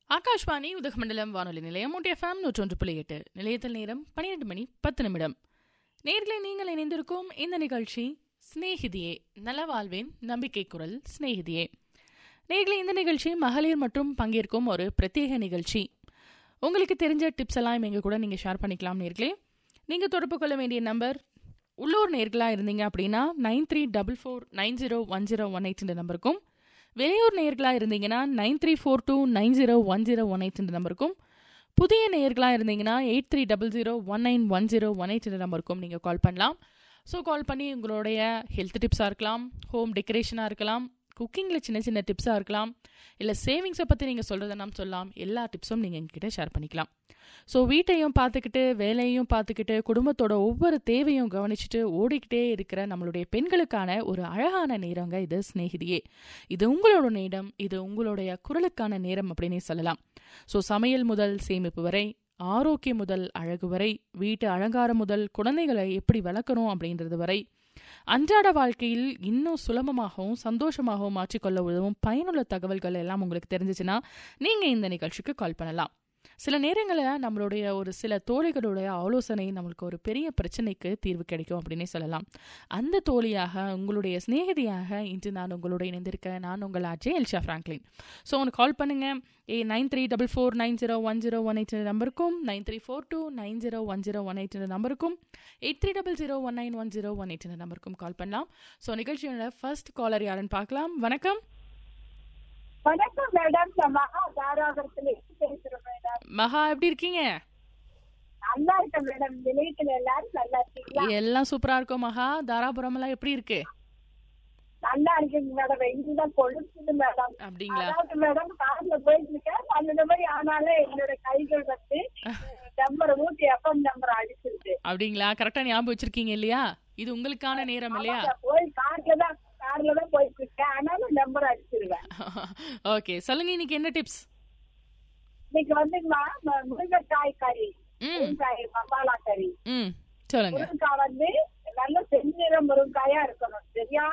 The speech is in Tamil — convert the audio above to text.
ஆகாஷ்வாணி உதகமண்டலம் வானொலி நிலையம் ஒன்றிய எஃப்எம் நூற்றொன்று புள்ளி எட்டு நிலையத்தில் நேரம் பன்னிரண்டு மணி பத்து நிமிடம் நேர்களை நீங்கள் இணைந்திருக்கும் இந்த நிகழ்ச்சி சிநேகிதியே நலவாழ்வின் நம்பிக்கை குரல் சிநேகிதியே நேர்களை இந்த நிகழ்ச்சி மகளிர் மற்றும் பங்கேற்கும் ஒரு பிரத்யேக நிகழ்ச்சி உங்களுக்கு தெரிஞ்ச டிப்ஸ் எல்லாம் எங்க கூட நீங்கள் ஷேர் பண்ணிக்கலாம் நேர்களே நீங்கள் தொடர்பு கொள்ள வேண்டிய நம்பர் உள்ளூர் நேர்களாக இருந்தீங்க அப்படின்னா nine three double four nine zero one zero one eight நம்பருக்கும் வெளியூர் நேயர்களாக இருந்தீங்கன்னா nine three four two nine zero one zero one eight நம்பருக்கும் புதிய நேயர்களாக இருந்தீங்கன்னா eight three double zero one nine one zero one eight நம்பருக்கும் நீங்கள் கால் பண்ணலாம் ஸோ கால் பண்ணி உங்களுடைய ஹெல்த் டிப்ஸாக இருக்கலாம் ஹோம் டெக்கரேஷனாக இருக்கலாம் குக்கிங்கில் சின்ன சின்ன டிப்ஸாக இருக்கலாம் இல்லை சேவிங்ஸை பற்றி நீங்கள் சொல்கிறத நாம் சொல்லலாம் எல்லா டிப்ஸும் நீங்கள் எங்ககிட்ட ஷேர் பண்ணிக்கலாம் ஸோ வீட்டையும் பார்த்துக்கிட்டு வேலையும் பார்த்துக்கிட்டு குடும்பத்தோட ஒவ்வொரு தேவையும் கவனிச்சுட்டு ஓடிக்கிட்டே இருக்கிற நம்மளுடைய பெண்களுக்கான ஒரு அழகான நேரங்க இது சிநேகிதியே இது உங்களோட நேரம் இது உங்களுடைய குரலுக்கான நேரம் அப்படின்னே சொல்லலாம் ஸோ சமையல் முதல் சேமிப்பு வரை ஆரோக்கியம் முதல் அழகு வரை வீட்டு அலங்காரம் முதல் குழந்தைகளை எப்படி வளர்க்கணும் அப்படின்றது வரை அன்றாட வாழ்க்கையில் இன்னும் சுலபமாகவும் சந்தோஷமாகவும் மாற்றிக்கொள்ள உதவும் பயனுள்ள தகவல்கள் எல்லாம் உங்களுக்கு தெரிஞ்சிச்சுன்னா நீங்கள் இந்த நிகழ்ச்சிக்கு கால் பண்ணலாம் சில நேரங்களில் நம்மளுடைய ஒரு சில தோழிகளுடைய ஆலோசனை நம்மளுக்கு ஒரு பெரிய பிரச்சனைக்கு தீர்வு கிடைக்கும் அப்படின்னே சொல்லலாம் அந்த தோழியாக உங்களுடைய சிநேகிதியாக இன்று நான் உங்களோட இணைந்திருக்க நான் உங்கள் அஜய் எல்ஷா ஃப்ராங்க்லின் ஸோ உனக்கு கால் பண்ணுங்க ஏ nine three double four nine zero one zero one eight நம்பருக்கும் nine three four two nine zero one zero one eight நம்பருக்கும் eight three double zero one nine one zero one eight நம்பருக்கும் கால் பண்ணலாம் ஸோ நிகழ்ச்சியோட ஃபர்ஸ்ட் காலர் யாருன்னு பார்க்கலாம் வணக்கம் வணக்கம் மேடம் நான் மகா தாராபுரத்துல இருந்து பேசுறேன் மேடம் மகா எப்படி இருக்கீங்க நல்லா இருக்கேன் மேடம் நிலையத்துல எல்லாரும் நல்லா இருக்கீங்களா எல்லாம் சூப்பரா இருக்கும் மகா தாராபுரம் எல்லாம் எப்படி இருக்கு நல்லா இருக்கீங்க மேடம் எங்கதான் கொழுப்புது மேடம் அப்படிங்களா அதாவது மேடம் கார்ல போயிட்டு இருக்கேன் பன்னெண்டு மணி ஆனாலே என்னோட கைகள் வந்து நம்பர் ஊட்டி எஃப்எம் நம்பர் அடிச்சிருக்கு அப்படிங்களா கரெக்டா ஞாபகம் வச்சிருக்கீங்க இல்லையா இது உங்களுக்கான நேரம் இல்லையா ஆமாங்க, போய் கார்ல தான் கார்ல தான் போயிட்டு இருக்கேன் ஆனாலும் நம்பர் அடிச்சிருவேன் ஓகே சொல்லுங்க இன்னைக்கு என்ன டிப்ஸ் இன்னைக்கு வந்துங்கம்மா ம- முருங்கைக்காய் கறி ம் முருங்கைக்காய் மசாலா கறி ம் சொல்லுங்க முருங்கைக்காய் வந்து நல்ல செந்நிற முருங்கையா இருக்கணும் சரியா